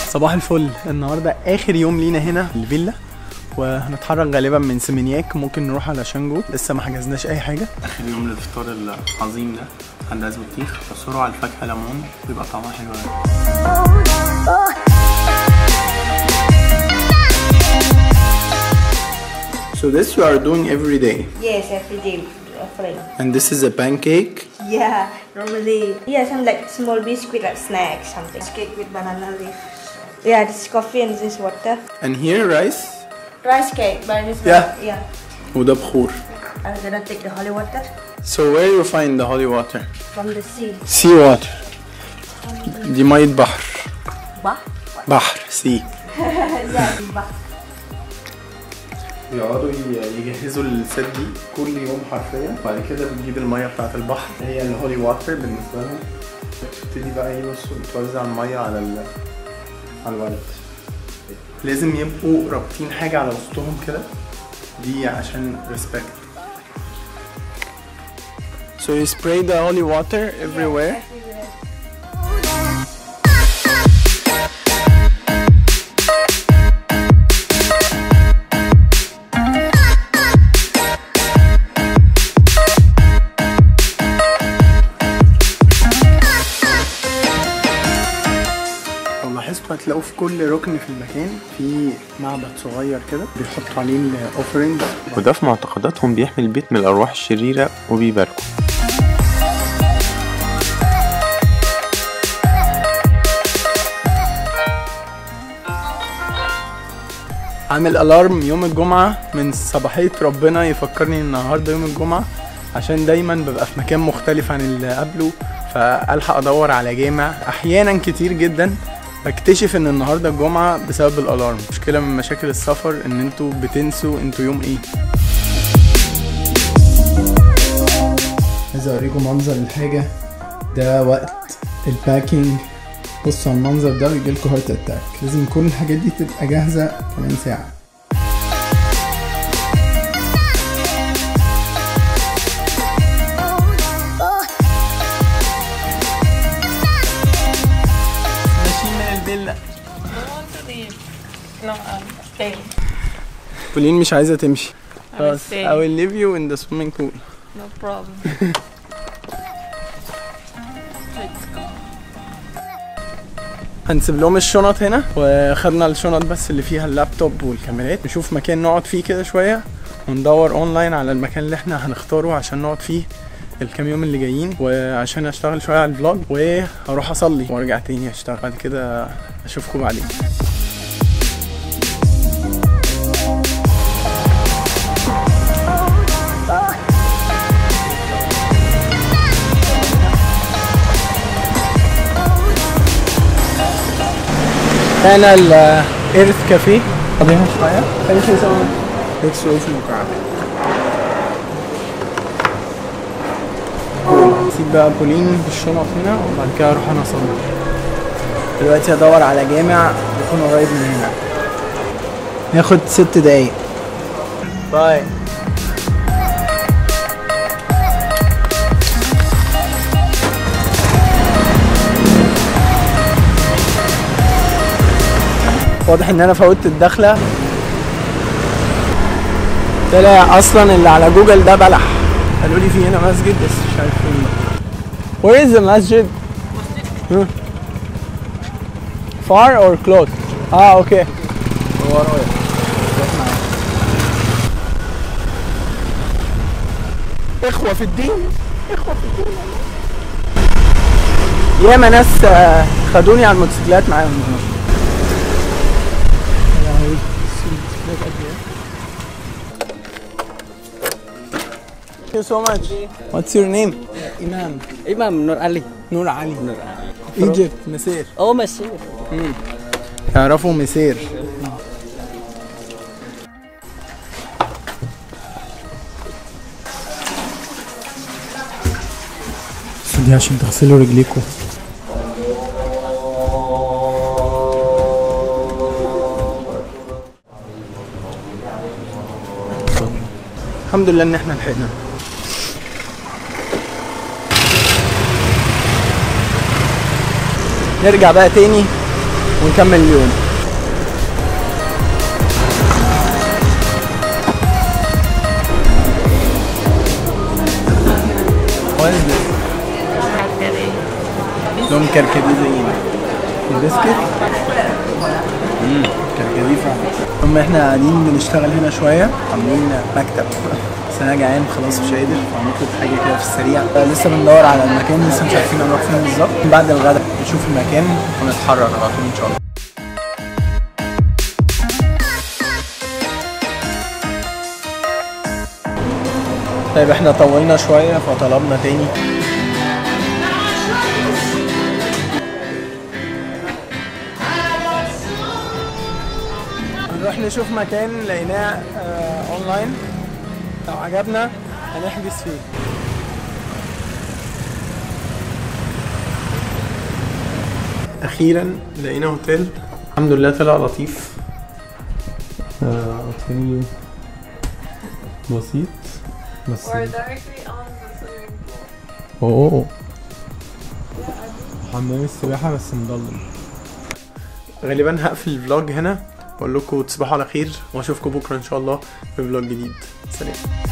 صباح الفل النهارده اخر يوم لينا هنا في الفيلا وهنتحرك غالبا من سيمينياك ممكن نروح على شانجو لسه ما حجزناش اي حاجه اخر يوم للفطار العظيم ده انداز بطيخ بصروا على الفاكهه ليمون بيبقى طعمها حلو قوي So this you are doing every day Yes, every day offering. and this is a pancake Yeah, normally, yeah, some like small biscuit like snack, something. Cake with banana leaf. Yeah, this is coffee and this is water. and here rice Rice cake, but this Yeah. one, yeah. وده بخور I'm gonna take the holy water So where you find the holy water? from the sea. Sea water دي مية بحر Bah? بحر سي yeah, bah. بيقعدوا ي- يجهزوا الست دي كل يوم حرفيا بعد كده بتجيب الميه بتاعت البحر هي الهولي واتر بالنسبه لهم تبتدي بقى ايه بصوا بتوزع الميه على ال... على الولد لازم يبقوا رابطين حاجه على وسطهم كده دي عشان respect So you spray the holy water everywhere لو لاحظتوا هتلاقوا في كل ركن في المكان في معبد صغير كده بيحطوا عليه الاوفرنج وده في معتقداتهم بيحمي البيت من الأرواح الشريرة وبيباركوا عامل الارم يوم الجمعه من صباحيه ربنا يفكرني ان النهارده يوم الجمعه عشان دايما ببقى في مكان مختلف عن اللي قبله فالحق ادور على جامع احيانا كتير جدا بكتشف ان النهارده الجمعه بسبب الالارم مشكله من مشاكل السفر ان انتوا بتنسوا انتوا يوم ايه عايز اوريكم منظر الحاجه ده وقت الباكينج بصوا على المنظر ده ويجيلكوا هارت اتاك لازم كل الحاجات دي تبقى جاهزه كمان ساعه ماشيين من الفيلا No, I'm staying. بولين مش عايزه تمشي I'm خلاص staying. I will leave you in the swimming pool No problem. Let's go. هنسيب لهم الشنط هنا وخدنا الشنط بس اللي فيها اللابتوب والكاميرات نشوف مكان نقعد فيه كده شويه وندور اونلاين على المكان اللي احنا هنختاره عشان نقعد فيه الكام يوم اللي جايين وعشان اشتغل شويه على الفلوج وهروح اصلي وارجع تاني اشتغل بعد كده اشوفكم بعدين هنا الايرث كافيه قضيها شويه ثانك يو سو ماتش شوف المكعب سيب بقى بولين بالشنط هنا وبعد كده اروح انا اصلي دلوقتي هدور على جامع يكون قريب من هنا ياخد ست دقايق باي واضح ان انا فوتت الدخله طلع اصلا اللي على جوجل ده بلح قالوا لي في هنا مسجد بس مش عارف فين بقى. Where is the masjid? Huh? Far or close? اه اوكي ورايا روح معايا. اخوة في الدين اخوة في الدين ياما ناس آه، خدوني على الموتوسيكلات معاهم يا لهوي، الموتوسيكلات قد ايه Thank you so much. What's your name? Imam. Imam Nur Ali. نور علي. Egypt. مسير. Oh, Masih. يعرفوا مسير. بس دي عشان تغسلوا رجليكم. الحمد لله ان احنا لحقنا. نرجع بقى تاني ونكمل اليوم What is this? لون كركدي زينا البسكت امم كركدي فعلا هم احنا قاعدين بنشتغل هنا شويه عاملين مكتب بس انا جعان خلاص مش قادر فهنطلب حاجه كده في السريع آه، لسه بندور على المكان لسه مش عارفين هنروح فين بالظبط بعد الغدا نشوف المكان ونتحرك على طول ان شاء الله طيب احنا طولنا شويه فطلبنا تاني نروح نشوف مكان لقيناه آه اونلاين لو عجبنا هنحجز فيه اخيرا لقينا هوتيل الحمد لله طلع لطيف آه اوتيل بسيط بس We're directly on the swimming pool. اوه حمام السباحة بس مضلم غالبا هقفل الفلوج هنا واقول لكم تصبحوا على خير واشوفكم بكره ان شاء الله في فلوج جديد سلام